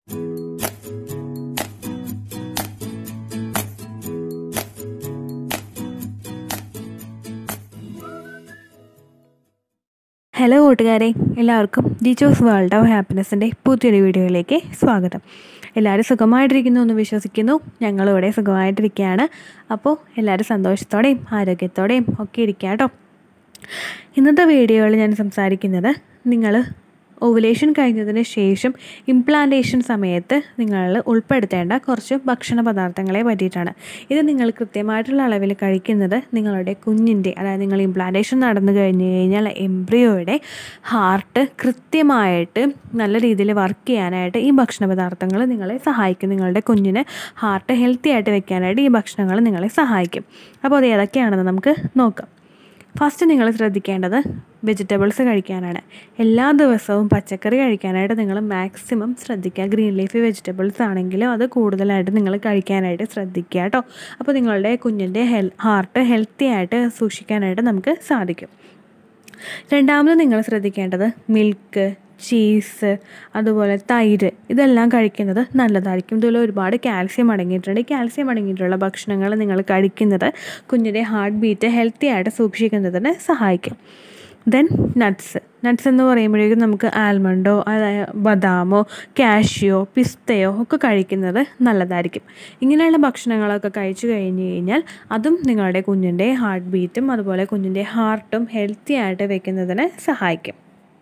hello കൂട്ടുകാരെ എല്ലാവർക്കും ജിജോസ് world of ഹാപ്പിനെസ്സിൻ്റെ പുതിയൊരു വീഡിയോയിലേക്ക് സ്വാഗതം എല്ലാവരും സുഖമായിട്ടിരിക്കുന്നു എന്ന് വിശ്വസിക്കുന്നു ഞങ്ങളിവിടെ സുഖമായിട്ടിരിക്കുകയാണ് അപ്പോൾ എല്ലാവരും സന്തോഷത്തോടെയും ആരോഗ്യത്തോടെയും ഒക്കെ ഇരിക്കുക കേട്ടോ ഇന്നത്തെ വീഡിയോയിൽ ഞാൻ സംസാരിക്കുന്നത് നിങ്ങൾ ഓവുലേഷൻ കഴിഞ്ഞതിന് ശേഷം ഇംപ്ലാന്റേഷൻ സമയത്ത് നിങ്ങൾ ഉൾപ്പെടുത്തേണ്ട കുറച്ച് ഭക്ഷണ പദാർത്ഥങ്ങളെ പറ്റിയിട്ടാണ് ഇത് നിങ്ങൾ കൃത്യമായിട്ടുള്ള അളവിൽ കഴിക്കുന്നത് നിങ്ങളുടെ കുഞ്ഞിൻ്റെ അതായത് നിങ്ങൾ ഇംപ്ലാന്റേഷൻ നടന്നു കഴിഞ്ഞ് കഴിഞ്ഞാൽ എംബ്രിയോയുടെ ഹാർട്ട് കൃത്യമായിട്ട് നല്ല രീതിയിൽ വർക്ക് ചെയ്യാനായിട്ട് ഈ ഭക്ഷണ പദാർത്ഥങ്ങൾ നിങ്ങളെ സഹായിക്കും നിങ്ങളുടെ കുഞ്ഞിന് ഹാർട്ട് ഹെൽത്തി ആയിട്ട് വെക്കാനായിട്ട് ഈ ഭക്ഷണങ്ങൾ നിങ്ങളെ സഹായിക്കും അപ്പോൾ അത് ഏതൊക്കെയാണെന്ന് നമുക്ക് നോക്കാം ഫസ്റ്റ് നിങ്ങൾ ശ്രദ്ധിക്കേണ്ടത് വെജിറ്റബിൾസ് കഴിക്കാനാണ് എല്ലാ ദിവസവും പച്ചക്കറി കഴിക്കാനായിട്ട് നിങ്ങൾ മാക്സിമം ശ്രദ്ധിക്കുക ഗ്രീൻ ലീഫി വെജിറ്റബിൾസ് ആണെങ്കിലും അത് കൂടുതലായിട്ട് നിങ്ങൾ കഴിക്കാനായിട്ട് ശ്രദ്ധിക്കുക കേട്ടോ അപ്പോൾ നിങ്ങളുടെ കുഞ്ഞിൻ്റെ ഹെൽ ഹാർട്ട് ഹെൽത്തി ആയിട്ട് സൂക്ഷിക്കാനായിട്ട് നമുക്ക് സാധിക്കും രണ്ടാമത് നിങ്ങൾ ശ്രദ്ധിക്കേണ്ടത് മിൽക്ക് ചീസ് അതുപോലെ തൈര് ഇതെല്ലാം കഴിക്കുന്നത് നല്ലതായിരിക്കും ഇതിൽ ഒരുപാട് കാൽസ്യം അടങ്ങിയിട്ടുണ്ട് ഈ കാൽസ്യം അടങ്ങിയിട്ടുള്ള ഭക്ഷണങ്ങൾ നിങ്ങൾ കഴിക്കുന്നത് കുഞ്ഞിൻ്റെ ഹാർട്ട് ബീറ്റ് ഹെൽത്തി ആയിട്ട് സൂക്ഷിക്കുന്നതിന് സഹായിക്കും ദെൻ നട്ട്സ് നട്ട്സ് എന്ന് പറയുമ്പോഴേക്കും നമുക്ക് ആൽമണ്ടോ അതായത് ബദാമോ കാഷ്യോ പിസ്തയോ ഒക്കെ കഴിക്കുന്നത് നല്ലതായിരിക്കും ഇങ്ങനെയുള്ള ഭക്ഷണങ്ങളൊക്കെ കഴിച്ചു കഴിഞ്ഞ് കഴിഞ്ഞാൽ അതും നിങ്ങളുടെ കുഞ്ഞിൻ്റെ ഹാർട്ട് ബീറ്റും അതുപോലെ കുഞ്ഞിൻ്റെ ഹാർട്ടും ഹെൽത്തി ആയിട്ട് വെക്കുന്നതിന് സഹായിക്കും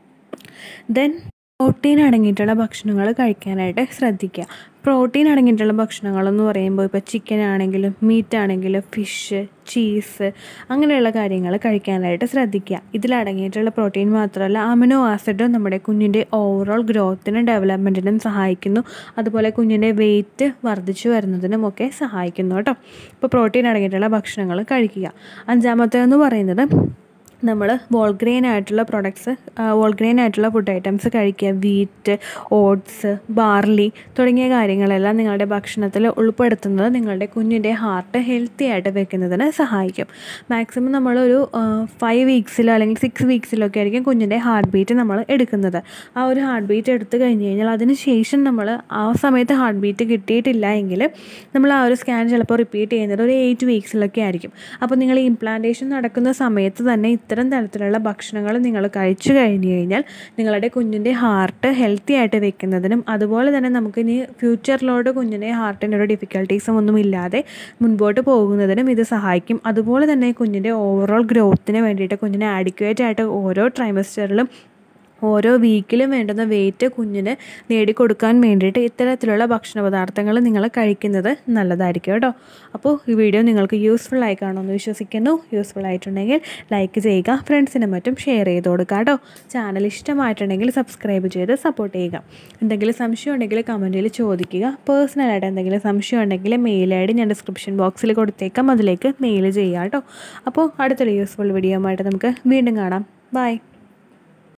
ദെൻ പ്രോട്ടീൻ അടങ്ങിയിട്ടുള്ള ഭക്ഷണങ്ങൾ കഴിക്കാനായിട്ട് ശ്രദ്ധിക്കുക പ്രോട്ടീൻ അടങ്ങിയിട്ടുള്ള ഭക്ഷണങ്ങളെന്ന് പറയുമ്പോൾ ഇപ്പോൾ ചിക്കൻ ആണെങ്കിലും മീറ്റ് ആണെങ്കിലും ഫിഷ് ചീസ് അങ്ങനെയുള്ള കാര്യങ്ങൾ കഴിക്കാനായിട്ട് ശ്രദ്ധിക്കുക ഇതിലടങ്ങിയിട്ടുള്ള പ്രോട്ടീൻ മാത്രമല്ല അമിനോ ആസിഡും നമ്മുടെ കുഞ്ഞിൻ്റെ ഓവറോൾ ഗ്രോത്തിനും ഡെവലപ്മെൻറ്റിനും സഹായിക്കുന്നു അതുപോലെ കുഞ്ഞിൻ്റെ വെയിറ്റ് വർദ്ധിച്ചു വരുന്നതിനും ഒക്കെ സഹായിക്കുന്നു കേട്ടോ ഇപ്പോൾ പ്രോട്ടീൻ അടങ്ങിയിട്ടുള്ള ഭക്ഷണങ്ങൾ കഴിക്കുക അഞ്ചാമത്തേതെന്ന് പറയുന്നത് നമ്മൾ വോൾഗ്രെയിൻ ആയിട്ടുള്ള പ്രൊഡക്ട്സ് വോൾഗ്രെയിൻ ആയിട്ടുള്ള ഫുഡ് ഐറ്റംസ് കഴിക്കുക വീറ്റ് ഓട്സ് ബാർലി തുടങ്ങിയ കാര്യങ്ങളെല്ലാം നിങ്ങളുടെ ഭക്ഷണത്തിൽ ഉൾപ്പെടുത്തുന്നത് നിങ്ങളുടെ കുഞ്ഞിൻ്റെ ഹാർട്ട് ഹെൽത്തി ആയിട്ട് വെക്കുന്നതിന് സഹായിക്കും മാക്സിമം നമ്മളൊരു ഫൈവ് വീക്സിലോ അല്ലെങ്കിൽ സിക്സ് വീക്സിലൊക്കെ ആയിരിക്കും കുഞ്ഞിൻ്റെ ഹാർട്ട് ബീറ്റ് നമ്മൾ എടുക്കുന്നത് ആ ഒരു ഹാർട്ട് ബീറ്റ് എടുത്തു കഴിഞ്ഞ് കഴിഞ്ഞാൽ അതിന് ശേഷം നമ്മൾ ആ സമയത്ത് ഹാർട്ട് ബീറ്റ് കിട്ടിയിട്ടില്ല എങ്കിൽ നമ്മൾ ആ ഒരു സ്കാൻ ചിലപ്പോൾ റിപ്പീറ്റ് ചെയ്യുന്നത് ഒരു എയ്റ്റ് വീക്സിലൊക്കെ ആയിരിക്കും അപ്പോൾ നിങ്ങൾ ഇംപ്ലാന്റേഷൻ നടക്കുന്ന സമയത്ത് തന്നെ ഇത്തരം തരത്തിലുള്ള ഭക്ഷണങ്ങൾ നിങ്ങൾ കഴിച്ചു കഴിഞ്ഞ് കഴിഞ്ഞാൽ നിങ്ങളുടെ കുഞ്ഞിൻ്റെ ഹാർട്ട് ഹെൽത്തി ആയിട്ട് വെക്കുന്നതിനും അതുപോലെ തന്നെ നമുക്ക് ഇനി ഫ്യൂച്ചറിലോട്ട് കുഞ്ഞിൻ്റെ ഹാർട്ടിൻ്റെ ഒരു ഡിഫിക്കൽട്ടീസും ഒന്നും ഇല്ലാതെ മുൻപോട്ട് പോകുന്നതിനും ഇത് സഹായിക്കും അതുപോലെ തന്നെ കുഞ്ഞിൻ്റെ ഓവറോൾ ഗ്രോത്തിന് വേണ്ടിയിട്ട് കുഞ്ഞിനെ ആഡിക്വേറ്റ് ആയിട്ട് ഓരോ ട്രൈമസ്റ്ററിലും ഓരോ വീക്കിലും വേണ്ടുന്ന വെയിറ്റ് കുഞ്ഞിന് നേടിക്കൊടുക്കാൻ വേണ്ടിയിട്ട് ഇത്തരത്തിലുള്ള ഭക്ഷണ പദാർത്ഥങ്ങൾ നിങ്ങൾ കഴിക്കുന്നത് നല്ലതായിരിക്കും കേട്ടോ അപ്പോൾ ഈ വീഡിയോ നിങ്ങൾക്ക് യൂസ്ഫുൾ ആയി കാണുമെന്ന് വിശ്വസിക്കുന്നു യൂസ്ഫുൾ ആയിട്ടുണ്ടെങ്കിൽ ലൈക്ക് ചെയ്യുക ഫ്രണ്ട്സിനും മറ്റും ഷെയർ ചെയ്ത് കൊടുക്കുക കേട്ടോ ചാനൽ ഇഷ്ടമായിട്ടുണ്ടെങ്കിൽ സബ്സ്ക്രൈബ് ചെയ്ത് സപ്പോർട്ട് ചെയ്യുക എന്തെങ്കിലും സംശയം ഉണ്ടെങ്കിൽ കമൻറ്റിൽ ചോദിക്കുക പേഴ്സണലായിട്ട് എന്തെങ്കിലും സംശയം ഉണ്ടെങ്കിൽ മെയിൽ ഐ ഡി ഞാൻ ഡിസ്ക്രിപ്ഷൻ ബോക്സിൽ കൊടുത്തേക്കാം അതിലേക്ക് മെയിൽ ചെയ്യുക കേട്ടോ അപ്പോൾ അടുത്തൊരു യൂസ്ഫുൾ വീഡിയോ ആയിട്ട് നമുക്ക് വീണ്ടും കാണാം ബൈ